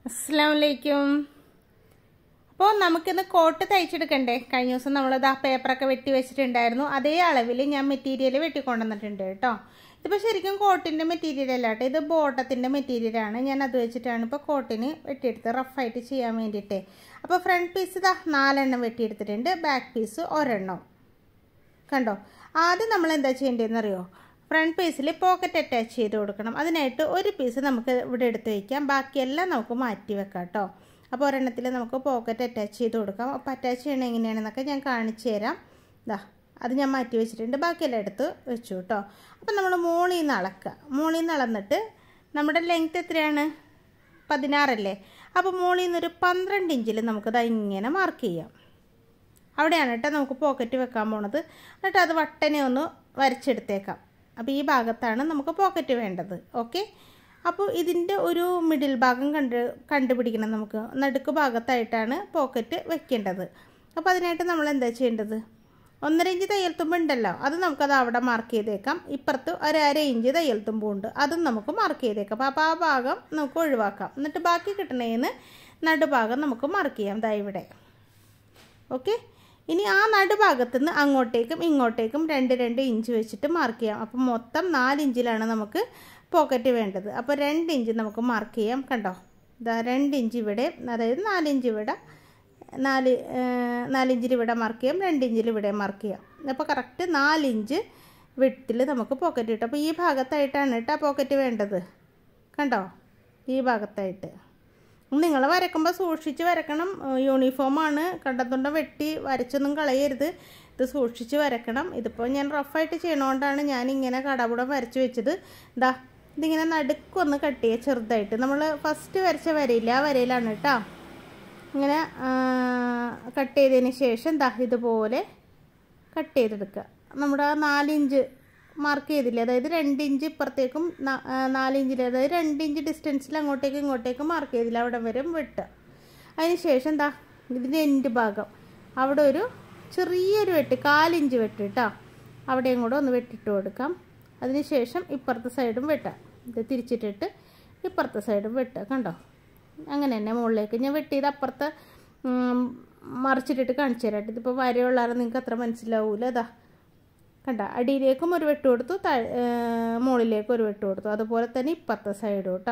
അസ്സാം വലൈക്കും അപ്പോൾ നമുക്കിന്ന് കോട്ട് തയ്ച്ചെടുക്കണ്ടേ കഴിഞ്ഞ ദിവസം നമ്മളിത് ആ പേപ്പറൊക്കെ വെട്ടി വെച്ചിട്ടുണ്ടായിരുന്നു അതേ അളവിൽ ഞാൻ മെറ്റീരിയൽ വെട്ടിക്കൊണ്ടുവന്നിട്ടുണ്ട് കേട്ടോ ഇതിപ്പോൾ ശരിക്കും കോട്ടിൻ്റെ മെറ്റീരിയൽ അല്ല കേട്ടോ ഇത് ബോട്ടത്തിൻ്റെ മെറ്റീരിയലാണ് ഞാൻ അത് വെച്ചിട്ടാണ് ഇപ്പോൾ കോട്ടിന് വെട്ടിയെടുത്ത് റഫായിട്ട് ചെയ്യാൻ വേണ്ടിയിട്ട് അപ്പോൾ ഫ്രണ്ട് പീസ് ഇതാ നാലെണ്ണം വെട്ടിയെടുത്തിട്ടുണ്ട് ബാക്ക് പീസ് ഒരെണ്ണം കണ്ടോ ആദ്യം നമ്മൾ എന്താ ചെയ്യേണ്ടതെന്ന് അറിയോ ഫ്രണ്ട് പീസിൽ പോക്കറ്റ് അറ്റാച്ച് ചെയ്ത് കൊടുക്കണം അതിനായിട്ട് ഒരു പീസ് നമുക്ക് ഇവിടെ എടുത്ത് വയ്ക്കാം ബാക്കിയെല്ലാം നമുക്ക് മാറ്റി വെക്കാം കേട്ടോ അപ്പോൾ ഒരെണ്ണത്തിൽ നമുക്ക് പോക്കറ്റ് അറ്റാച്ച് ചെയ്ത് കൊടുക്കാം അപ്പോൾ അറ്റാച്ച് ചെയ്യണം എങ്ങനെയാണെന്നൊക്കെ ഞാൻ കാണിച്ചു തരാം ഇതാ അത് ഞാൻ മാറ്റി വെച്ചിട്ടുണ്ട് ബാക്കിയെല്ലാം എടുത്ത് വെച്ചു കേട്ടോ അപ്പോൾ നമ്മൾ മോളിൽ നിന്ന് അളക്കുക മോളിൽ നിന്ന് അളന്നിട്ട് നമ്മുടെ ലെങ്ത് എത്രയാണ് പതിനാറല്ലേ അപ്പോൾ മോളിൽ നിന്നൊരു പന്ത്രണ്ട് ഇഞ്ചിൽ നമുക്കത് ഇങ്ങനെ മാർക്ക് ചെയ്യാം അവിടെയാണ് കേട്ടോ നമുക്ക് പോക്കറ്റ് വെക്കാൻ പോണത് എന്നിട്ട് അത് വട്ടനെ ഒന്ന് വരച്ചെടുത്തേക്കാം അപ്പോൾ ഈ ഭാഗത്താണ് നമുക്ക് പോക്കറ്റ് വേണ്ടത് ഓക്കെ അപ്പോൾ ഇതിൻ്റെ ഒരു മിഡിൽ ഭാഗം കണ്ട് കണ്ടുപിടിക്കണം നമുക്ക് നടുക്ക് ഭാഗത്തായിട്ടാണ് പോക്കറ്റ് വെക്കേണ്ടത് അപ്പോൾ അതിനായിട്ട് നമ്മൾ എന്താ ചെയ്യേണ്ടത് ഒന്നര ഇഞ്ച് തയ്യൽ തുമ്പ് ഉണ്ടല്ലോ അത് നമുക്കത് അവിടെ മാർക്ക് ചെയ്തേക്കാം ഇപ്പുറത്ത് ഒരു അര ഇഞ്ച് തയ്യൽ തുമ്പുണ്ട് അതും നമുക്ക് മാർക്ക് ചെയ്തേക്കാം അപ്പോൾ ആ ഭാഗം നമുക്ക് ഒഴിവാക്കാം എന്നിട്ട് ബാക്കി കിട്ടണേന്ന് നടുഭാഗം നമുക്ക് മാർക്ക് ചെയ്യാം ദാ ഇവിടെ ഓക്കെ ഇനി ആ നടുഭാഗത്തു നിന്ന് അങ്ങോട്ടേക്കും ഇങ്ങോട്ടേക്കും രണ്ട് രണ്ട് ഇഞ്ച് വെച്ചിട്ട് മാർക്ക് ചെയ്യാം അപ്പം മൊത്തം നാല് ഇഞ്ചിലാണ് നമുക്ക് പോക്കറ്റ് വേണ്ടത് അപ്പോൾ രണ്ട് ഇഞ്ച് നമുക്ക് മാർക്ക് ചെയ്യാം കണ്ടോ ഇതാ രണ്ട് ഇഞ്ച് ഇവിടെ അതായത് നാലിഞ്ച് ഇവിടെ നാല് നാലിഞ്ചിൽ ഇവിടെ മാർക്ക് ചെയ്യാം രണ്ട് ഇഞ്ചിൽ ഇവിടെ മാർക്ക് ചെയ്യാം അപ്പോൾ കറക്റ്റ് നാലിഞ്ച് വിട്ടിൽ നമുക്ക് പോക്കറ്റ് കിട്ടും അപ്പോൾ ഈ ഭാഗത്തായിട്ടാണ് കേട്ടോ പോക്കറ്റ് വേണ്ടത് കണ്ടോ ഈ ഭാഗത്തായിട്ട് നിങ്ങൾ വരക്കുമ്പോൾ സൂക്ഷിച്ച് വരക്കണം യൂണിഫോമാണ് കണ്ടത്തുണ്ട വെട്ടി വരച്ചൊന്നും കളയരുത് ഇത് സൂക്ഷിച്ച് വരക്കണം ഇതിപ്പോൾ ഞാൻ റഫായിട്ട് ചെയ്യണോണ്ടാണ് ഞാൻ ഇങ്ങനെ കടപുടം വരച്ച് വെച്ചത് ഇതാ ഇതിങ്ങനെ നടുക്കൊന്ന് കട്ട് ചെയ്യുക ചെറുതായിട്ട് നമ്മൾ ഫസ്റ്റ് വരച്ച വരയില്ല ആ വരയിലാണ് കേട്ടോ ഇങ്ങനെ കട്ട് ചെയ്തതിന് ശേഷം ദാ ഇതുപോലെ കട്ട് ചെയ്തെടുക്കുക നമ്മുടെ ആ നാലിഞ്ച് മാർക്ക് ചെയ്തില്ലേ അതായത് രണ്ട് ഇഞ്ച് ഇപ്പുറത്തേക്കും നാലിഞ്ചിൽ അതായത് രണ്ട് ഇഞ്ച് ഡിസ്റ്റൻസിൽ അങ്ങോട്ടേക്കും ഇങ്ങോട്ടേക്കും മാർക്ക് ചെയ്തില്ല അവിടെ വരെ വെട്ടുക അതിന് ശേഷം എന്താ ഇതിൻ്റെ എൻഡ് ഭാഗം അവിടെ ഒരു ചെറിയൊരു വെട്ട് കാലിഞ്ച് വെട്ട് കേട്ടോ അവിടെയും കൂടെ ഒന്ന് വെട്ടിട്ട് കൊടുക്കാം അതിന് ശേഷം ഇപ്പുറത്തെ സൈഡും വെട്ടാം ഇത് തിരിച്ചിട്ടിട്ട് ഇപ്പുറത്തെ സൈഡും വെട്ടുക കണ്ടോ അങ്ങനെ തന്നെ മുകളിലേക്ക് ഞാൻ വെട്ടിയത് അപ്പുറത്തെ മറിച്ചിട്ടിട്ട് കാണിച്ചു തരാം ഇതിപ്പോൾ വരെയുള്ളാലും നിങ്ങൾക്ക് അത്ര മനസ്സിലാവൂല അതാ കണ്ട അടിയിലേക്കും ഒരു വെട്ട് കൊടുത്തു മുകളിലേക്കും ഒരു വെട്ട് കൊടുത്തു അതുപോലെ തന്നെ ഇപ്പുറത്തെ സൈഡും കേട്ടോ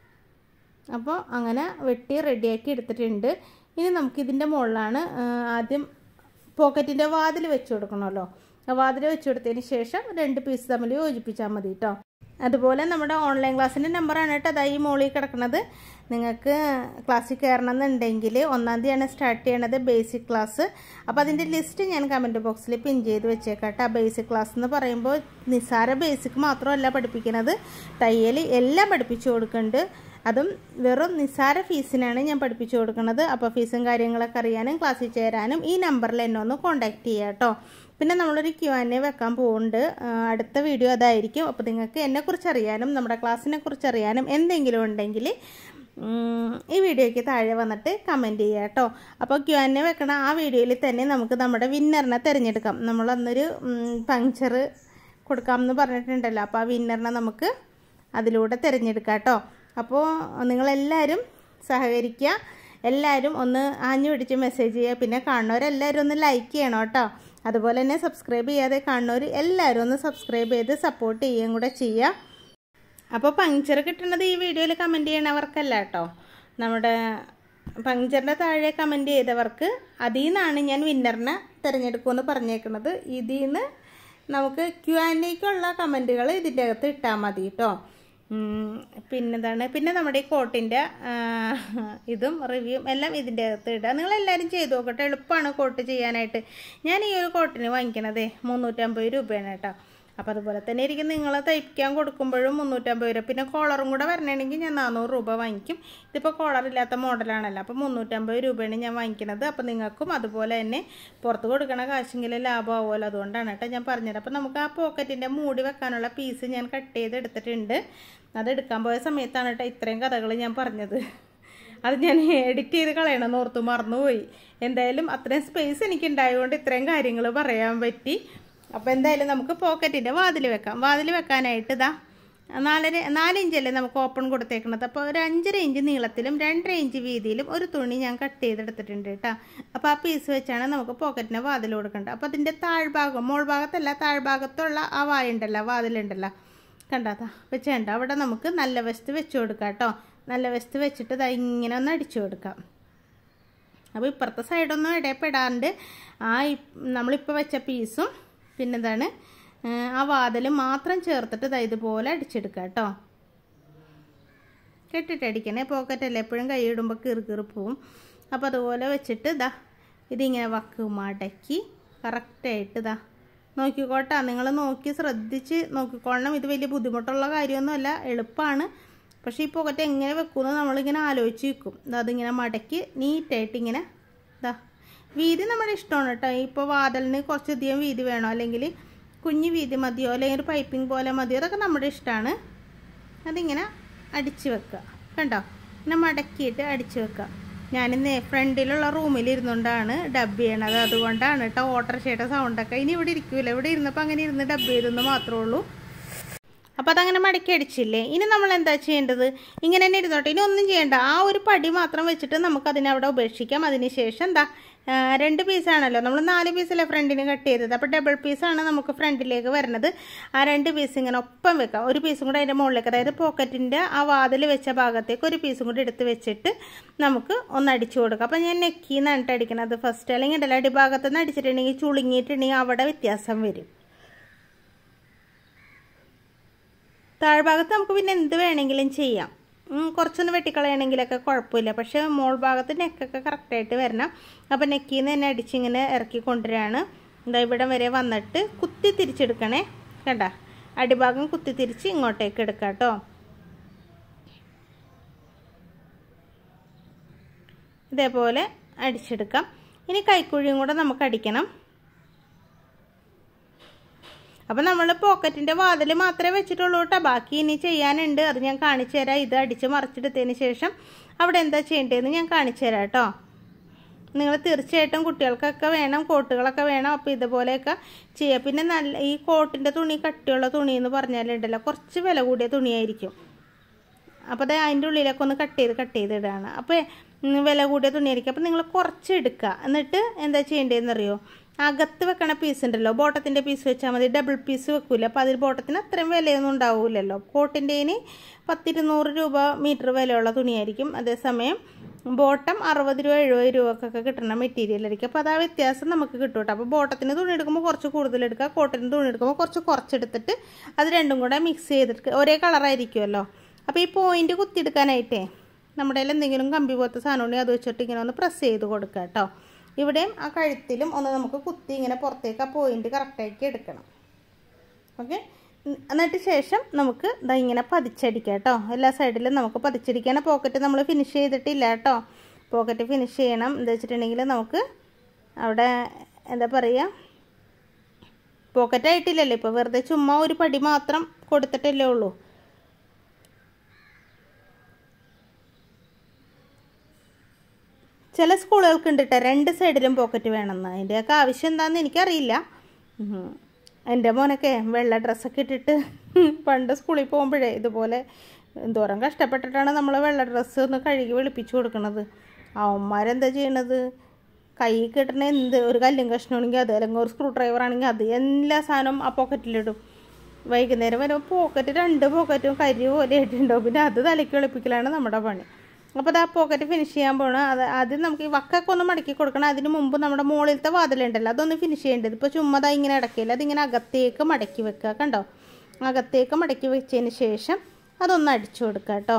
അപ്പോൾ അങ്ങനെ വെട്ടി റെഡിയാക്കി എടുത്തിട്ടുണ്ട് ഇനി നമുക്കിതിൻ്റെ മുകളിലാണ് ആദ്യം പോക്കറ്റിൻ്റെ വാതിൽ വെച്ച് കൊടുക്കണമല്ലോ വാതിൽ വെച്ച് കൊടുത്തതിന് ശേഷം രണ്ട് പീസ് തമ്മിൽ യോജിപ്പിച്ചാൽ മതി കേട്ടോ അതുപോലെ നമ്മുടെ ഓൺലൈൻ ക്ലാസ്സിൻ്റെ നമ്പറാണ് കേട്ടോ അതാ ഈ മോളിൽ കിടക്കുന്നത് നിങ്ങൾക്ക് ക്ലാസ്സിൽ കയറണം എന്നുണ്ടെങ്കിൽ ഒന്നാം തീയതിയാണ് സ്റ്റാർട്ട് ചെയ്യണത് ബേസിക് ക്ലാസ് അപ്പോൾ അതിൻ്റെ ലിസ്റ്റ് ഞാൻ കമൻറ്റ് ബോക്സിൽ പിൻ ചെയ്ത് വെച്ചേക്കാം കേട്ടോ ബേസിക് ക്ലാസ് എന്ന് പറയുമ്പോൾ നിസ്സാര ബേസിക് മാത്രമല്ല പഠിപ്പിക്കുന്നത് തയ്യൽ എല്ലാം പഠിപ്പിച്ചു കൊടുക്കുന്നുണ്ട് അതും വെറും നിസ്സാര ഫീസിനാണ് ഞാൻ പഠിപ്പിച്ചു കൊടുക്കുന്നത് അപ്പോൾ ഫീസും കാര്യങ്ങളൊക്കെ അറിയാനും ക്ലാസ്സിൽ ചേരാനും ഈ നമ്പറിൽ എന്നെ ഒന്ന് കോൺടാക്റ്റ് ചെയ്യാം കേട്ടോ പിന്നെ നമ്മളൊരു ക്യു ആൻ എ വെക്കാൻ പോകുന്നുണ്ട് അടുത്ത വീഡിയോ അതായിരിക്കും അപ്പോൾ നിങ്ങൾക്ക് എന്നെക്കുറിച്ച് അറിയാനും നമ്മുടെ ക്ലാസ്സിനെ കുറിച്ച് അറിയാനും എന്തെങ്കിലും ഉണ്ടെങ്കിൽ ഈ വീഡിയോയ്ക്ക് താഴെ വന്നിട്ട് കമൻറ്റ് ചെയ്യുക കേട്ടോ അപ്പോൾ ക്യു ആൻ എ വെക്കണ ആ വീഡിയോയിൽ തന്നെ നമുക്ക് നമ്മുടെ വിന്നറിനെ തിരഞ്ഞെടുക്കാം നമ്മളന്നൊരു പങ്ക്ചർ കൊടുക്കാമെന്ന് പറഞ്ഞിട്ടുണ്ടല്ലോ അപ്പോൾ ആ വിന്നറിനെ നമുക്ക് അതിലൂടെ തിരഞ്ഞെടുക്കാം കേട്ടോ അപ്പോൾ നിങ്ങളെല്ലാവരും സഹകരിക്കുക എല്ലാവരും ഒന്ന് ആഞ്ഞു പിടിച്ച് മെസ്സേജ് ചെയ്യുക പിന്നെ കാണുന്നവരെല്ലാവരും ഒന്ന് ലൈക്ക് ചെയ്യണം കേട്ടോ അതുപോലെ തന്നെ സബ്സ്ക്രൈബ് ചെയ്യാതെ കാണുന്നവർ എല്ലാവരും ഒന്ന് സബ്സ്ക്രൈബ് ചെയ്ത് സപ്പോർട്ട് ചെയ്യുകയും കൂടെ ചെയ്യുക അപ്പോൾ പങ്ക്ചർ കിട്ടുന്നത് ഈ വീഡിയോയിൽ കമൻറ്റ് ചെയ്യണവർക്കല്ല കേട്ടോ നമ്മുടെ പങ്ക്ചറിൻ്റെ താഴെ കമൻറ്റ് ചെയ്തവർക്ക് അതിൽ നിന്നാണ് ഞാൻ വിന്നറിനെ തിരഞ്ഞെടുക്കുമെന്ന് പറഞ്ഞേക്കുന്നത് ഇതിൽ നിന്ന് നമുക്ക് ക്യു ആൻഡ് എക്കുള്ള കമൻറ്റുകൾ ഇതിൻ്റെ അകത്ത് ഇട്ടാൽ മതി കേട്ടോ പിന്നെന്താണ് പിന്നെ നമ്മുടെ ഈ കോട്ടിൻ്റെ ഇതും റിവ്യൂവും എല്ലാം ഇതിൻ്റെ അകത്ത് ഇടുക നിങ്ങളെല്ലാവരും ചെയ്ത് നോക്കട്ടെ എളുപ്പമാണ് കോട്ട് ചെയ്യാനായിട്ട് ഞാൻ ഈ ഒരു കോട്ടിന് വാങ്ങിക്കണതേ മുന്നൂറ്റമ്പത് രൂപയാണ് കേട്ടോ അപ്പോൾ അതുപോലെ തന്നെ ഇരിക്കും നിങ്ങൾ തയ്ക്കാൻ കൊടുക്കുമ്പോഴും മുന്നൂറ്റമ്പത് രൂപ പിന്നെ കോളറും കൂടെ വരണമെങ്കിൽ ഞാൻ നാനൂറ് രൂപ വാങ്ങിക്കും ഇതിപ്പോൾ കോളറില്ലാത്ത മോഡലാണല്ലോ അപ്പോൾ മുന്നൂറ്റമ്പത് രൂപയാണ് ഞാൻ വാങ്ങിക്കുന്നത് അപ്പോൾ നിങ്ങൾക്കും അതുപോലെ തന്നെ പുറത്ത് കൊടുക്കണ കാശെങ്കിലും ലാഭമാവുമല്ലോ അതുകൊണ്ടാണ് കേട്ടോ ഞാൻ പറഞ്ഞത് അപ്പോൾ നമുക്ക് ആ പോക്കറ്റിൻ്റെ മൂടി വെക്കാനുള്ള പീസ് ഞാൻ കട്ട് ചെയ്ത് എടുത്തിട്ടുണ്ട് അത് എടുക്കാൻ പോയ സമയത്താണ് കേട്ടോ ഇത്രയും കഥകൾ ഞാൻ പറഞ്ഞത് അത് ഞാൻ എഡിറ്റ് ചെയ്ത് കളയണമെന്ന് ഓർത്ത് മറന്നുപോയി എന്തായാലും അത്രയും സ്പേസ് എനിക്ക് ഉണ്ടായതുകൊണ്ട് ഇത്രയും കാര്യങ്ങൾ പറയാൻ പറ്റി അപ്പോൾ എന്തായാലും നമുക്ക് പോക്കറ്റിൻ്റെ വാതിൽ വെക്കാം വാതിൽ വെക്കാനായിട്ട് ഇതാ നാലര നാല് ഇഞ്ചല്ലേ നമുക്ക് ഓപ്പൺ കൊടുത്തേക്കണത് അപ്പോൾ ഒരു അഞ്ചര ഇഞ്ച് നീളത്തിലും രണ്ടര ഇഞ്ച് വീതിയിലും ഒരു തുണി ഞാൻ കട്ട് ചെയ്തെടുത്തിട്ടുണ്ട് കേട്ടോ അപ്പോൾ ആ പീസ് വെച്ചാണ് നമുക്ക് പോക്കറ്റിന് വാതിൽ കൊടുക്കേണ്ടത് അപ്പോൾ അതിൻ്റെ താഴ്ഭാഗം മോൾ ഭാഗത്തല്ല താഴ്ഭാഗത്തുള്ള ആ വായുണ്ടല്ലോ വാതിലുണ്ടല്ലോ കണ്ടാത്താ വെച്ചേണ്ട അവിടെ നമുക്ക് നല്ല വശത്ത് വെച്ച് കൊടുക്കാം കേട്ടോ നല്ല വശത്ത് വെച്ചിട്ട് ഇതാ ഇങ്ങനെ ഒന്ന് അടിച്ചു കൊടുക്കാം അപ്പോൾ ഇപ്പുറത്തെ സൈഡൊന്നും ഇടയപ്പെടാണ്ട് ആ നമ്മളിപ്പോൾ വെച്ച പീസും പിന്നെന്താണ് ആ വാതിൽ മാത്രം ചേർത്തിട്ട് ഇതാ ഇതുപോലെ അടിച്ചെടുക്കുക കേട്ടോ കെട്ടിട്ട് അടിക്കണേ പോക്കറ്റല്ലേ എപ്പോഴും കൈ ഇടുമ്പോൾ കീറി കീറി പോവും അപ്പോൾ അതുപോലെ വെച്ചിട്ട് ഇതാ ഇതിങ്ങനെ വക്ക് മടക്കി കറക്റ്റായിട്ട് ഇതാ നോക്കിക്കോട്ടാ നിങ്ങൾ നോക്കി ശ്രദ്ധിച്ച് നോക്കിക്കോളണം ഇത് വലിയ ബുദ്ധിമുട്ടുള്ള കാര്യമൊന്നുമല്ല എളുപ്പമാണ് പക്ഷേ ഈ പോക്കറ്റ് എങ്ങനെ വെക്കുമെന്ന് നമ്മളിങ്ങനെ ആലോചിച്ച് വെക്കും അതിങ്ങനെ മടക്കി നീറ്റായിട്ട് ഇങ്ങനെ ഇതാ വീതി നമ്മുടെ ഇഷ്ടമാണ് കേട്ടോ ഇപ്പോൾ വാതിലിന് കുറച്ചധികം വീതി വേണോ അല്ലെങ്കിൽ കുഞ്ഞു വീതി മതിയോ അല്ലെങ്കിൽ ഒരു പൈപ്പിംഗ് പോലെ മതിയോ അതൊക്കെ നമ്മുടെ ഇഷ്ടമാണ് അതിങ്ങനെ അടിച്ച് വെക്കുക കണ്ടോ ഇങ്ങനെ മടക്കിയിട്ട് അടിച്ച് വെക്കുക ഞാനിന്ന് ഫ്രണ്ടിലുള്ള റൂമിൽ ഇരുന്നുകൊണ്ടാണ് ഡബ് ചെയ്യണത് അതുകൊണ്ടാണ് കേട്ടോ ഓട്ടർഷയുടെ സൗണ്ടൊക്കെ ഇനി ഇവിടെ ഇരിക്കൂല ഇവിടെ ഇരുന്നപ്പോൾ അങ്ങനെ ഇരുന്ന് ഡബ് ചെയ്തെന്ന് മാത്രമേ ഉള്ളൂ അപ്പോൾ അതങ്ങനെ മടക്കി അടിച്ചില്ലേ ഇനി നമ്മൾ എന്താ ചെയ്യേണ്ടത് ഇങ്ങനെ തന്നെ ഇരുന്നോട്ടെ ഇനി ഒന്നും ചെയ്യേണ്ട ആ ഒരു പടി മാത്രം വെച്ചിട്ട് നമുക്ക് അതിനെ അവിടെ ഉപേക്ഷിക്കാം അതിന് ശേഷം എന്താ രണ്ട് പീസാണല്ലോ നമ്മൾ നാല് പീസല്ലേ ഫ്രണ്ടിന് കട്ട് ചെയ്തത് അപ്പോൾ ഡബിൾ പീസാണ് നമുക്ക് ഫ്രണ്ടിലേക്ക് വരുന്നത് ആ രണ്ട് പീസ് ഇങ്ങനെ ഒപ്പം വെക്കാം ഒരു പീസും കൂടെ അതിൻ്റെ മുകളിലേക്ക് അതായത് പോക്കറ്റിൻ്റെ ആ വാതിൽ വെച്ച ഭാഗത്തേക്ക് ഒരു പീസും കൂടി എടുത്ത് വെച്ചിട്ട് നമുക്ക് ഒന്ന് അടിച്ചു കൊടുക്കാം അപ്പോൾ ഞാൻ നെക്കിന്നാണ് അടിക്കണത് ഫസ്റ്റ് അല്ലെങ്കിൽ ഉണ്ടല്ലോ അടിഭാഗത്ത് നിന്ന് അടിച്ചിട്ടുണ്ടെങ്കിൽ ചുളുങ്ങിയിട്ടുണ്ടെങ്കിൽ അവിടെ വ്യത്യാസം വരും താഴ്ഭാഗത്ത് നമുക്ക് പിന്നെ എന്ത് വേണമെങ്കിലും ചെയ്യാം കുറച്ചൊന്ന് വെട്ടിക്കളയണമെങ്കിലൊക്കെ കുഴപ്പമില്ല പക്ഷേ മോൾ ഭാഗത്ത് നെക്കൊക്കെ കറക്റ്റായിട്ട് വരണം അപ്പോൾ നെക്കിൽ നിന്ന് തന്നെ അടിച്ചിങ്ങനെ ഇറക്കി കൊണ്ടുവരികയാണ് എന്താ ഇവിടെ വരെ വന്നിട്ട് കുത്തി തിരിച്ചെടുക്കണേ കണ്ട അടിഭാഗം കുത്തി തിരിച്ച് ഇങ്ങോട്ടേക്ക് എടുക്കാം കേട്ടോ ഇതേപോലെ അടിച്ചെടുക്കാം ഇനി കൈക്കുഴിയും കൂടെ നമുക്ക് അടിക്കണം അപ്പം നമ്മൾ പോക്കറ്റിൻ്റെ വാതിൽ മാത്രമേ വെച്ചിട്ടുള്ളൂ കേട്ടോ ബാക്കി ഇനി ചെയ്യാനുണ്ട് അത് ഞാൻ കാണിച്ചു തരാം ഇത് അടിച്ച് മറിച്ചെടുത്തതിന് ശേഷം അവിടെ എന്താ ചെയ്യേണ്ടതെന്ന് ഞാൻ കാണിച്ചു തരാം കേട്ടോ നിങ്ങൾ തീർച്ചയായിട്ടും കുട്ടികൾക്കൊക്കെ വേണം കോട്ടുകളൊക്കെ വേണം അപ്പോൾ ഇതുപോലെയൊക്കെ ചെയ്യുക പിന്നെ നല്ല ഈ കോട്ടിൻ്റെ തുണി കട്ടിയുള്ള തുണി എന്ന് പറഞ്ഞാലുണ്ടല്ലോ കുറച്ച് വില കൂടിയ തുണിയായിരിക്കും അപ്പോൾ അത് അതിൻ്റെ ഉള്ളിലൊക്കെ ഒന്ന് കട്ട് ചെയ്ത് കട്ട് ചെയ്ത് ഇടുകയാണ് അപ്പോൾ വില കൂടിയ തുണിയായിരിക്കും അപ്പോൾ നിങ്ങൾ കുറച്ച് എടുക്കുക എന്നിട്ട് എന്താ ചെയ്യേണ്ടതെന്ന് അറിയോ അകത്ത് വെക്കണ പീസ് ഉണ്ടല്ലോ ബോട്ടത്തിൻ്റെ പീസ് വെച്ചാൽ മതി ഡബിൾ പീസ് വെക്കൂല അപ്പോൾ അതിൽ ബോട്ടത്തിന് അത്രയും വിലയൊന്നും ഉണ്ടാവില്ലല്ലോ കോട്ടിൻ്റെന് പത്തിരുന്നൂറ് രൂപ മീറ്റർ വിലയുള്ള തുണിയായിരിക്കും അതേസമയം ബോട്ടം അറുപത് രൂപ എഴുപത് രൂപക്കൊക്കെ കിട്ടുന്ന മെറ്റീരിയൽ ആയിരിക്കും അപ്പോൾ അത് ആ വ്യത്യാസം നമുക്ക് കിട്ടും കേട്ടോ അപ്പോൾ ബോട്ടത്തിന് തുണി എടുക്കുമ്പോൾ കുറച്ച് കൂടുതൽ എടുക്കുക കോട്ടന് തുണി എടുക്കുമ്പോൾ കുറച്ച് കുറച്ചെടുത്തിട്ട് അത് രണ്ടും കൂടെ മിക്സ് ചെയ്തിട്ട് ഒരേ കളറായിരിക്കുമല്ലോ അപ്പോൾ ഈ പോയിന്റ് കുത്തിയെടുക്കാനായിട്ടേ നമ്മുടെ കയ്യിൽ എന്തെങ്കിലും കമ്പി പോലത്തെ സാധനം ഉണ്ടെങ്കിൽ അത് വെച്ചിട്ട് ഇങ്ങനെ ഒന്ന് പ്രസ് ചെയ്ത് കൊടുക്കുക കേട്ടോ ഇവിടെയും ആ കഴുത്തിലും ഒന്ന് നമുക്ക് കുത്തി ഇങ്ങനെ പുറത്തേക്ക് ആ പോയിന്റ് കറക്റ്റാക്കി എടുക്കണം ഓക്കെ എന്നിട്ട് ശേഷം നമുക്ക് ഇതാ ഇങ്ങനെ പതിച്ചടിക്കാം കേട്ടോ എല്ലാ സൈഡിലും നമുക്ക് പതിച്ചടിക്കാൻ പോക്കറ്റ് നമ്മൾ ഫിനിഷ് ചെയ്തിട്ടില്ല കേട്ടോ പോക്കറ്റ് ഫിനിഷ് ചെയ്യണം എന്താ വെച്ചിട്ടുണ്ടെങ്കിൽ നമുക്ക് അവിടെ എന്താ പറയുക പോക്കറ്റ് ആയിട്ടില്ലല്ലോ ഇപ്പോൾ വെറുതെ ചുമ്മാ ഒരു പടി മാത്രം കൊടുത്തിട്ടല്ലേ ഉള്ളൂ ചില സ്കൂളുകൾക്ക് ഉണ്ട് കേട്ടോ രണ്ട് സൈഡിലും പോക്കറ്റ് വേണമെന്ന് അതിൻ്റെയൊക്കെ ആവശ്യം എന്താണെന്ന് എനിക്കറിയില്ല എൻ്റെ മോനൊക്കെ വെള്ള ഡ്രസ്സൊക്കെ ഇട്ടിട്ട് പണ്ട് സ്കൂളിൽ പോകുമ്പോഴേ ഇതുപോലെ എന്തോരം കഷ്ടപ്പെട്ടിട്ടാണ് നമ്മൾ വെള്ള ഡ്രസ്സ് ഒന്ന് കഴുകി വെളുപ്പിച്ച് കൊടുക്കുന്നത് അവന്മാരെന്താ ചെയ്യണത് കൈ കിട്ടണ എന്ത് ഒരു കല്ലും കഷ്ണമാണെങ്കിൽ അത് അല്ലെങ്കിൽ ഒരു സ്ക്രൂ ഡ്രൈവർ ആണെങ്കിൽ അത് എല്ലാ സാധനവും ആ പോക്കറ്റിലിടും വൈകുന്നേരം വരെ പോക്കറ്റ് രണ്ട് പോക്കറ്റും കരി പോലെ ആയിട്ടുണ്ടാവും പിന്നെ അത് തലയ്ക്ക് വെളുപ്പിക്കലാണ് നമ്മുടെ പണി അപ്പോൾ അത് ആ പോക്കറ്റ് ഫിനിഷ് ചെയ്യാൻ പോകണം അത് ആദ്യം നമുക്ക് ഈ വക്കൊക്കെ ഒന്ന് മടക്കി കൊടുക്കണം അതിന് മുമ്പ് നമ്മുടെ മുകളിലത്തെ വാതിലുണ്ടല്ലോ അതൊന്ന് ഫിനിഷ് ചെയ്യേണ്ടത് ഇപ്പോൾ ചുമ്മാ ഇങ്ങനെ അടക്കില്ല അതിങ്ങനെ അകത്തേക്ക് മടക്കി വെക്കുക കണ്ടോ അകത്തേക്ക് മടക്കി വെച്ചതിന് ശേഷം അതൊന്ന് അടിച്ചു കൊടുക്കുക കേട്ടോ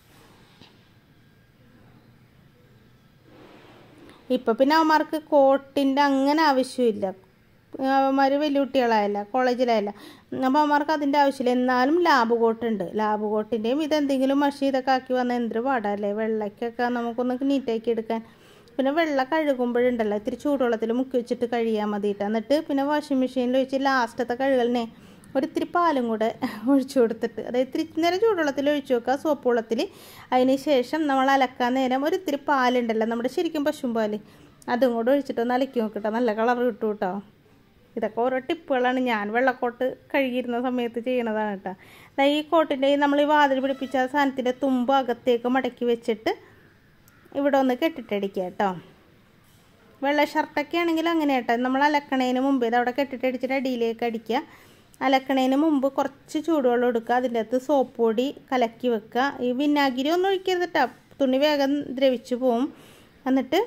ഇപ്പം പിന്നെ അവന്മാർക്ക് കോട്ടിൻ്റെ അങ്ങനെ ആവശ്യമില്ല അവന്മാർ വലിയ കുട്ടികളായല്ല കോളേജിലായല്ല അപ്പോൾ അവന്മാർക്ക് അതിൻ്റെ ആവശ്യമില്ല എന്നാലും ലാബ് കോട്ടുണ്ട് ലാബ് കോട്ടിൻ്റെയും ഇതെന്തെങ്കിലും മഷി ഇതൊക്കെ ആക്കി വന്നാൽ എന്തൊരു പാടല്ലേ വെള്ളയ്ക്കൊക്കെ നമുക്കൊന്ന് നീറ്റാക്കി എടുക്കാൻ പിന്നെ വെള്ളം കഴുകുമ്പോഴുണ്ടല്ലോ ഇത്തിരി ചൂടുവെള്ളത്തിൽ മുക്കി വെച്ചിട്ട് കഴിയാൻ മതിയിട്ട് എന്നിട്ട് പിന്നെ വാഷിംഗ് മെഷീനിൽ ഒഴിച്ച് ലാസ്റ്റത്തെ കഴുകലിനെ ഒരിത്തിരി പാലും കൂടെ ഒഴിച്ചു കൊടുത്തിട്ട് അതായത് ഇത്തിരി നേരം ചൂടുവെള്ളത്തിൽ ഒഴിച്ചു വെക്കുക സോപ്പ് വെള്ളത്തിൽ അതിന് ശേഷം നമ്മൾ അലക്കാൻ നേരം ഒരിത്തിരി പാലുണ്ടല്ലോ നമ്മുടെ ശരിക്കും പശും പാല് അതും കൂടെ ഒഴിച്ചിട്ട് ഒന്ന് അലക്കി നോക്കട്ടോ നല്ല കളർ കിട്ടും കേട്ടോ ഇതൊക്കെ ഓരോ ടിപ്പുകളാണ് ഞാൻ വെള്ളക്കോട്ട് കഴുകിയിരുന്ന സമയത്ത് ചെയ്യണതാണ് കേട്ടോ ദാ ഈ കോട്ടിൻ്റെ നമ്മൾ ഈ വാതിൽ പിടിപ്പിച്ച ആ സാധനത്തിൻ്റെ തുമ്പ് അകത്തേക്ക് മടക്കി വെച്ചിട്ട് ഇവിടെ ഒന്ന് കെട്ടിട്ടടിക്കുക കേട്ടോ വെള്ള ഷർട്ടൊക്കെ ആണെങ്കിൽ അങ്ങനെ കേട്ടോ നമ്മൾ അലക്കണേന് മുമ്പ് ഇത് അവിടെ കെട്ടിട്ടടിച്ചിട്ട് അടിയിലേക്ക് അടിക്കുക അലക്കണേന് മുമ്പ് കുറച്ച് ചൂടുവെള്ളം എടുക്കുക അതിൻ്റെ അകത്ത് സോപ്പ് പൊടി കലക്കി വെക്കുക ഈ വിനാഗിരി ഒന്നും ഒഴിക്കരുത് കേട്ടോ തുണി വേഗം ദ്രവിച്ചു പോവും എന്നിട്ട്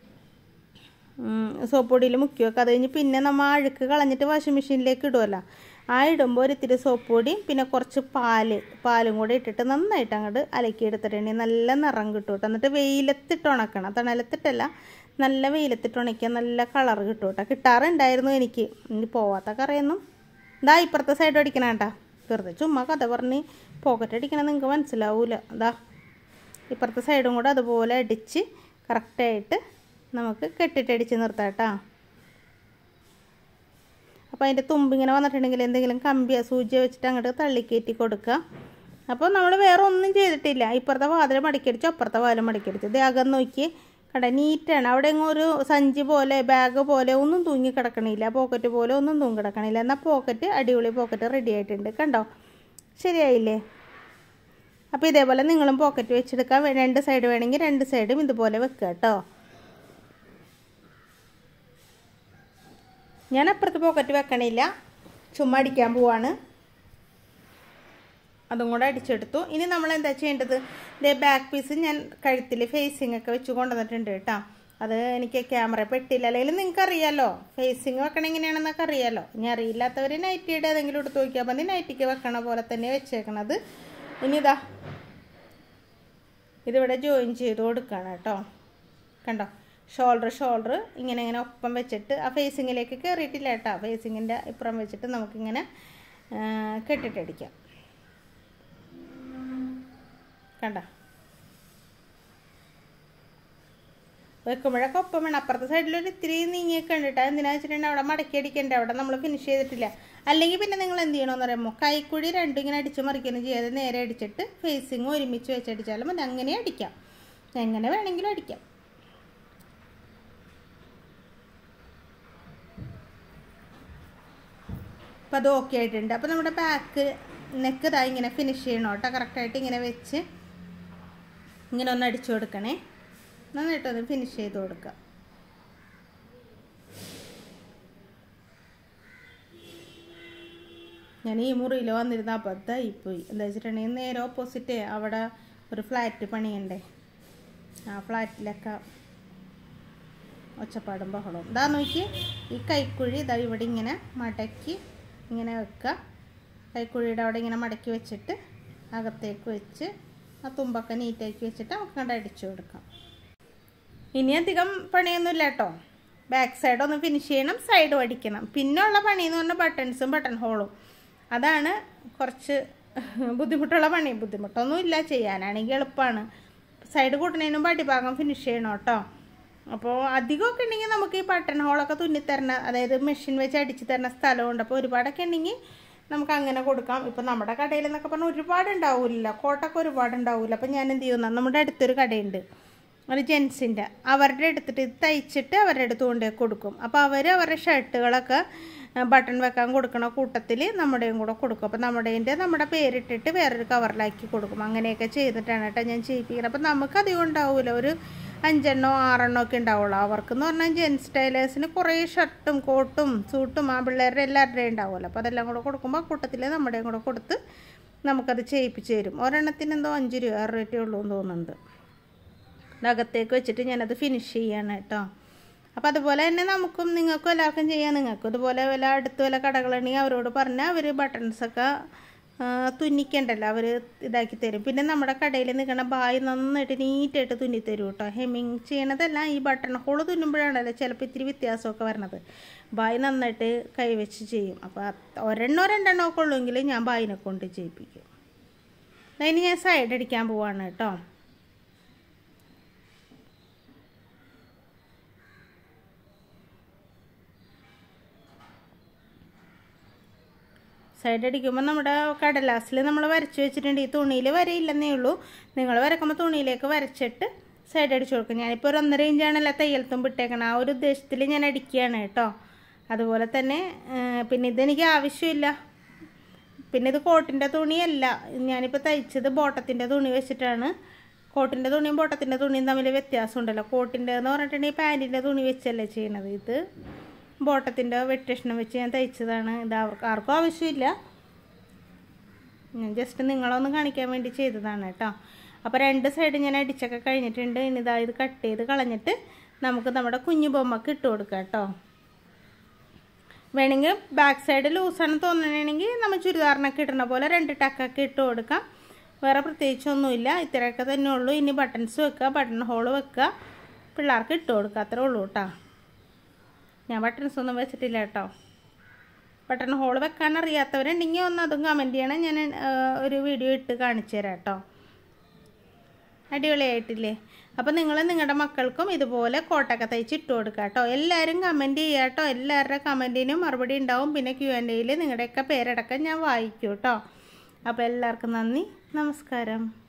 സോപ്പ് പൊടിയിൽ മുക്കി വെക്കുക അത് കഴിഞ്ഞ് പിന്നെ നമ്മൾ ആ അഴുക്ക് കളഞ്ഞിട്ട് വാഷിംഗ് മെഷീനിലേക്ക് ഇടുമല്ലോ ആ ഇടുമ്പോൾ ഒരു ഇത്തിരി സോപ്പ് പൊടി പിന്നെ കുറച്ച് പാല് പാലും കൂടി ഇട്ടിട്ട് നന്നായിട്ട് അങ്ങോട്ട് അലക്കി എടുത്തിട്ടുണ്ടെങ്കിൽ നല്ല നിറം കിട്ടും കേട്ടോ എന്നിട്ട് വെയിലത്തിട്ട് ഉണക്കണം തണലത്തിട്ടല്ല നല്ല വെയിലത്തിട്ട് ഉണക്കിയാൽ നല്ല കളർ കിട്ടും കേട്ടോ കിട്ടാറുണ്ടായിരുന്നു എനിക്ക് ഇനി പോവാത്ത കറിയൊന്നും ഇതാ ഇപ്പുറത്തെ സൈഡ് അടിക്കണം കേട്ടാ വെറുതെ ചുമ്മാ കഥ പറഞ്ഞ് പോക്കറ്റ് അടിക്കണം നിങ്ങൾക്ക് മനസ്സിലാവൂല അതാ ഇപ്പുറത്തെ സൈഡും കൂടെ അതുപോലെ അടിച്ച് കറക്റ്റായിട്ട് നമുക്ക് കെട്ടിട്ടടിച്ച് നിർത്താം കേട്ടോ അപ്പോൾ അതിൻ്റെ തുമ്പിങ്ങനെ വന്നിട്ടുണ്ടെങ്കിൽ എന്തെങ്കിലും കമ്പിയോ സൂചിയോ വെച്ചിട്ട് അങ്ങോട്ട് തള്ളിക്കയറ്റി കൊടുക്കുക അപ്പോൾ നമ്മൾ വേറെ ഒന്നും ചെയ്തിട്ടില്ല ഇപ്പുറത്തെ വാതിൽ മടക്കിയടിച്ചു അപ്പുറത്തെ വാതിൽ മടക്കിയടിച്ചു ഇത് അകം നോക്കി കണ്ട നീറ്റാണ് അവിടെ എങ്ങും ഒരു സഞ്ചി പോലെ ബാഗ് പോലെ ഒന്നും തൂങ്ങി കിടക്കണില്ല പോക്കറ്റ് പോലെ ഒന്നും തൂങ്ങി കിടക്കണില്ല എന്നാൽ പോക്കറ്റ് അടിപൊളി പോക്കറ്റ് റെഡി ആയിട്ടുണ്ട് കണ്ടോ ശരിയായില്ലേ അപ്പോൾ ഇതേപോലെ നിങ്ങളും പോക്കറ്റ് വെച്ചെടുക്കാം രണ്ട് സൈഡ് വേണമെങ്കിൽ രണ്ട് സൈഡും ഇതുപോലെ വെക്കുക കേട്ടോ ഞാൻ അപ്പുറത്ത് പോക്കറ്റ് വെക്കണില്ല ചുമ്മാ അടിക്കാൻ പോവാണ് അതും കൂടെ അടിച്ചെടുത്തു ഇനി നമ്മൾ എന്താ ചെയ്യേണ്ടത് ഇതേ ബാക്ക് പീസ് ഞാൻ കഴുത്തിൽ ഫേസിങ് ഒക്കെ വെച്ച് കൊണ്ടുവന്നിട്ടുണ്ട് കേട്ടോ അത് എനിക്ക് ക്യാമറ പെട്ടില്ല അല്ലെങ്കിൽ നിങ്ങൾക്ക് അറിയാലോ ഫേസിങ് വെക്കണം എങ്ങനെയാണെന്നൊക്കെ അറിയാലോ ഇനി അറിയില്ലാത്തവർ നൈറ്റിയുടെ ഏതെങ്കിലും എടുത്ത് നോക്കിയാൽ മതി നൈറ്റിക്ക് വെക്കണ പോലെ തന്നെ വെച്ചേക്കണത് ഇനി ഇതാ ഇതിവിടെ ജോയിൻ ചെയ്ത് കൊടുക്കുകയാണ് കേട്ടോ കണ്ടോ ഷോൾഡർ ഷോൾഡർ ഇങ്ങനെ ഇങ്ങനെ ഒപ്പം വെച്ചിട്ട് ആ ഫേസിങ്ങിലേക്ക് കയറിയിട്ടില്ല കേട്ടോ ഫേസിങ്ങിൻ്റെ ഇപ്പുറം വെച്ചിട്ട് നമുക്കിങ്ങനെ കെട്ടിട്ടടിക്കാം കണ്ട വെക്കുമ്പോഴൊക്കെ ഒപ്പം വേണം അപ്പുറത്തെ സൈഡിലൊരു ഇത്തിരി നീങ്ങിയൊക്കെ ഉണ്ട് കേട്ടോ എന്തിനാ വെച്ചിട്ടുണ്ടെങ്കിൽ അവിടെ മടക്കി അടിക്കണ്ടേ അവിടെ നമ്മൾ ഫിനിഷ് ചെയ്തിട്ടില്ല അല്ലെങ്കിൽ പിന്നെ നിങ്ങൾ എന്ത് ചെയ്യണമെന്ന് പറയുമ്പോൾ കൈക്കുഴി രണ്ടും ഇങ്ങനെ അടിച്ച് മറിക്കൊന്നും ചെയ്യാതെ നേരെ അടിച്ചിട്ട് ഫേസിങ് ഒരുമിച്ച് വെച്ചടിച്ചാലും മതി അങ്ങനെ അടിക്കാം എങ്ങനെ വേണമെങ്കിലും അടിക്കാം അപ്പോൾ അത് ഓക്കെ ആയിട്ടുണ്ട് അപ്പോൾ നമ്മുടെ ബാക്ക് നെക്ക് ഇതാ ഇങ്ങനെ ഫിനിഷ് ചെയ്യണം കേട്ടോ കറക്റ്റായിട്ട് ഇങ്ങനെ വെച്ച് ഇങ്ങനെ ഒന്ന് അടിച്ചു കൊടുക്കണേ നന്നായിട്ടൊന്ന് ഫിനിഷ് ചെയ്ത് കൊടുക്കുക ഞാൻ ഈ മുറിയിൽ വന്നിരുന്ന അബദ്ധമായിപ്പോയി എന്താ വെച്ചിട്ടുണ്ടെങ്കിൽ നേരെ ഓപ്പോസിറ്റ് അവിടെ ഒരു ഫ്ലാറ്റ് പണിയുണ്ടേ ആ ഫ്ലാറ്റിലൊക്കെ ഒച്ചപ്പാടും ബഹളവും ഇതാ നോക്കി ഈ കൈക്കുഴി ഇതാ ഇവിടെ ഇങ്ങനെ മടക്കി ഇങ്ങനെ വെക്കുക കൈക്കുഴിയുടെ അവിടെ ഇങ്ങനെ മടക്കി വെച്ചിട്ട് അകത്തേക്ക് വെച്ച് ആ തുമ്പൊക്കെ നീറ്റാക്കി വെച്ചിട്ട് നമുക്ക് കണ്ട് അടിച്ചു കൊടുക്കാം ഇനി അധികം പണിയൊന്നുമില്ല കേട്ടോ ബാക്ക് സൈഡ് ഒന്ന് ഫിനിഷ് ചെയ്യണം സൈഡും അടിക്കണം പിന്നെയുള്ള പണി എന്ന് പറഞ്ഞാൽ ബട്ടൺസും ബട്ടൺ ഹോളും അതാണ് കുറച്ച് ബുദ്ധിമുട്ടുള്ള പണി ബുദ്ധിമുട്ടൊന്നും ഇല്ല ചെയ്യാനാണെങ്കിൽ എളുപ്പമാണ് സൈഡ് കൂട്ടണതിന് മുമ്പ് അടിഭാഗം ഫിനിഷ് ചെയ്യണം കേട്ടോ അപ്പോൾ അധികമൊക്കെ ഉണ്ടെങ്കിൽ നമുക്ക് ഈ ബട്ടൺ ഹോളൊക്കെ തുന്നിത്തരണ അതായത് മെഷീൻ വെച്ച് അടിച്ച് തരുന്ന സ്ഥലമുണ്ട് അപ്പോൾ ഒരുപാടൊക്കെ ഉണ്ടെങ്കിൽ നമുക്ക് അങ്ങനെ കൊടുക്കാം ഇപ്പം നമ്മുടെ കടയിൽ എന്നൊക്കെ പറഞ്ഞാൽ ഒരുപാട് ഉണ്ടാവില്ല കോട്ടൊക്കെ ഒരുപാട് ഉണ്ടാവില്ല അപ്പം ഞാൻ എന്ത് ചെയ്യുന്ന നമ്മുടെ അടുത്തൊരു കടയുണ്ട് ഒരു ജെൻസിൻ്റെ അവരുടെ എടുത്തിട്ട് ഇത് തയ്ച്ചിട്ട് അവരുടെ അടുത്ത് കൊണ്ടുപോയി കൊടുക്കും അപ്പോൾ അവർ അവരുടെ ഷർട്ടുകളൊക്കെ ബട്ടൺ വെക്കാൻ കൊടുക്കണ കൂട്ടത്തിൽ നമ്മുടെയും കൂടെ കൊടുക്കും അപ്പോൾ നമ്മുടേൻ്റെ നമ്മുടെ പേരിട്ടിട്ട് വേറൊരു കവറിലാക്കി കൊടുക്കും അങ്ങനെയൊക്കെ ചെയ്തിട്ടാണ് കേട്ടോ ഞാൻ ചെയ്യിപ്പിക്കുന്നത് അപ്പോൾ നമുക്ക് അധികം ഉണ്ടാവില്ല ഒരു അഞ്ചെണ്ണോ ആറെണ്ണോ ഒക്കെ ഉണ്ടാവുള്ളൂ അവർക്കെന്ന് പറഞ്ഞാൽ ജെൻസ് ടൈലേഴ്സിന് കുറേ ഷർട്ടും കോട്ടും സൂട്ടും ആ പിള്ളേരുടെ എല്ലാവരുടെയും ഉണ്ടാവുമല്ലോ അപ്പോൾ അതെല്ലാം കൂടെ കൊടുക്കുമ്പോൾ കൂട്ടത്തിൽ നമ്മുടെയും കൂടെ കൊടുത്ത് നമുക്കത് ചെയ്യിപ്പിച്ച് തരും ഒരെണ്ണത്തിന് എന്തോ അഞ്ച് രൂപ ആറ് രൂപ ഉള്ളൂ എന്ന് തോന്നുന്നുണ്ട് അകത്തേക്ക് വെച്ചിട്ട് ഞാനത് ഫിനിഷ് ചെയ്യാണ് കേട്ടോ അപ്പോൾ അതുപോലെ തന്നെ നമുക്കും നിങ്ങൾക്കും എല്ലാവർക്കും ചെയ്യാം നിങ്ങൾക്കും ഇതുപോലെ വല്ല അടുത്ത് വല്ല കടകളുണ്ടെങ്കിൽ അവരോട് പറഞ്ഞാൽ അവർ ബട്ടൺസൊക്കെ തുന്നിക്കണ്ടല്ലോ അവർ ഇതാക്കി തരും പിന്നെ നമ്മുടെ കടയിൽ നിൽക്കുന്ന ബായ് നന്നായിട്ട് നീറ്റായിട്ട് തുന്നി തരും കേട്ടോ ഹെമ്മിങ് ചെയ്യണതല്ല ഈ ബട്ടൺ ഹോള് തുന്നുമ്പോഴാണല്ലോ ചിലപ്പോൾ ഇത്തിരി വ്യത്യാസമൊക്കെ വരണത് ബായ് നന്നായിട്ട് കൈവച്ച് ചെയ്യും അപ്പോൾ ഒരെണ്ണോ രണ്ടെണ്ണോ ഒക്കെ ഉള്ളെങ്കിൽ ഞാൻ ബായിനെ കൊണ്ട് ചെയ്യിപ്പിക്കും അതിന് ഞാൻ സൈഡ് അടിക്കാൻ പോവാണ് കേട്ടോ സൈഡ് അടിക്കുമ്പോൾ നമ്മുടെ കടലാസിൽ നമ്മൾ വരച്ച് വെച്ചിട്ടുണ്ട് ഈ തുണിയിൽ വരയില്ലെന്നേ ഉള്ളൂ നിങ്ങൾ വരക്കുമ്പോൾ തുണിയിലേക്ക് വരച്ചിട്ട് സൈഡ് അടിച്ചു കൊടുക്കും ഞാനിപ്പോൾ ഒരു ഒന്നര ഇഞ്ചാണല്ലോ തയ്യൽ തുമ്പ് ഇട്ടേക്കണം ആ ഒരു ഉദ്ദേശത്തിൽ ഞാൻ അടിക്കുകയാണ് കേട്ടോ അതുപോലെ തന്നെ ആ, പിന്നെ ഇതെനിക്ക് ആവശ്യമില്ല പിന്നെ ഇത് കോട്ടിൻ്റെ തുണിയല്ല ഞാനിപ്പോൾ തയ്ച്ചത് ബോട്ടത്തിൻ്റെ തുണി വെച്ചിട്ടാണ് കോട്ടിൻ്റെ തുണിയും ബോട്ടത്തിൻ്റെ തുണിയും തമ്മിൽ വ്യത്യാസമുണ്ടല്ലോ കോട്ടിൻ്റെ എന്ന് പറഞ്ഞിട്ടുണ്ടെങ്കിൽ പാൻറ്റിൻ്റെ തുണി വെച്ചല്ലേ ചെയ്യണത് ഇത് ബോട്ടത്തിൻ്റെ വെട്ടേഷണം വെച്ച് ഞാൻ തയ്ച്ചതാണ് ഇത് അവർക്ക് ആർക്കും ആവശ്യമില്ല ഞാൻ ജസ്റ്റ് നിങ്ങളൊന്ന് കാണിക്കാൻ വേണ്ടി ചെയ്തതാണ് കേട്ടോ അപ്പോൾ രണ്ട് സൈഡ് ഞാൻ അടിച്ചൊക്കെ കഴിഞ്ഞിട്ടുണ്ട് ഇനി ഇതാ ഇത് കട്ട് ചെയ്ത് കളഞ്ഞിട്ട് നമുക്ക് നമ്മുടെ കുഞ്ഞു ബൊമ്മക്ക് ഇട്ട് കൊടുക്കാം കേട്ടോ വേണമെങ്കിൽ ബാക്ക് സൈഡ് ലൂസാണ് തോന്നണമെങ്കിൽ നമ്മൾ ചുരിദാറിനൊക്കെ ഇടുന്ന പോലെ രണ്ട് ടക്കൊക്കെ ഇട്ട് കൊടുക്കാം വേറെ പ്രത്യേകിച്ചൊന്നുമില്ല ഇത്രയൊക്കെ തന്നെ ഉള്ളൂ ഇനി ബട്ടൺസ് വെക്കുക ബട്ടൺ ഹോൾ വെക്കുക പിള്ളേർക്ക് ഇട്ട് കൊടുക്കുക അത്രേ ഉള്ളൂ കേട്ടോ ഞാൻ ബട്ടൺസ് ഒന്നും വെച്ചിട്ടില്ല കേട്ടോ ബട്ടൺ ഹോൾ വെക്കാൻ അറിയാത്തവരുണ്ടെങ്കിൽ ഒന്ന് അതും കമൻറ്റ് ചെയ്യണം ഞാൻ ആ, ഒരു വീഡിയോ ഇട്ട് കാണിച്ചു തരാം കേട്ടോ അടിപൊളിയായിട്ടില്ലേ അപ്പോൾ നിങ്ങൾ നിങ്ങളുടെ മക്കൾക്കും ഇതുപോലെ കോട്ടൊക്കെ തയ്ച്ച് ഇട്ട് കൊടുക്കുക കേട്ടോ എല്ലാവരും കമൻറ്റ് ചെയ്യുക കേട്ടോ എല്ലാവരുടെ കമൻറ്റിനും മറുപടി ഉണ്ടാവും പിന്നെ ക്യു ആൻഡ് എയിൽ നിങ്ങളുടെയൊക്കെ പേരടക്കം ഞാൻ വായിക്കും കേട്ടോ അപ്പോൾ എല്ലാവർക്കും നന്ദി നമസ്കാരം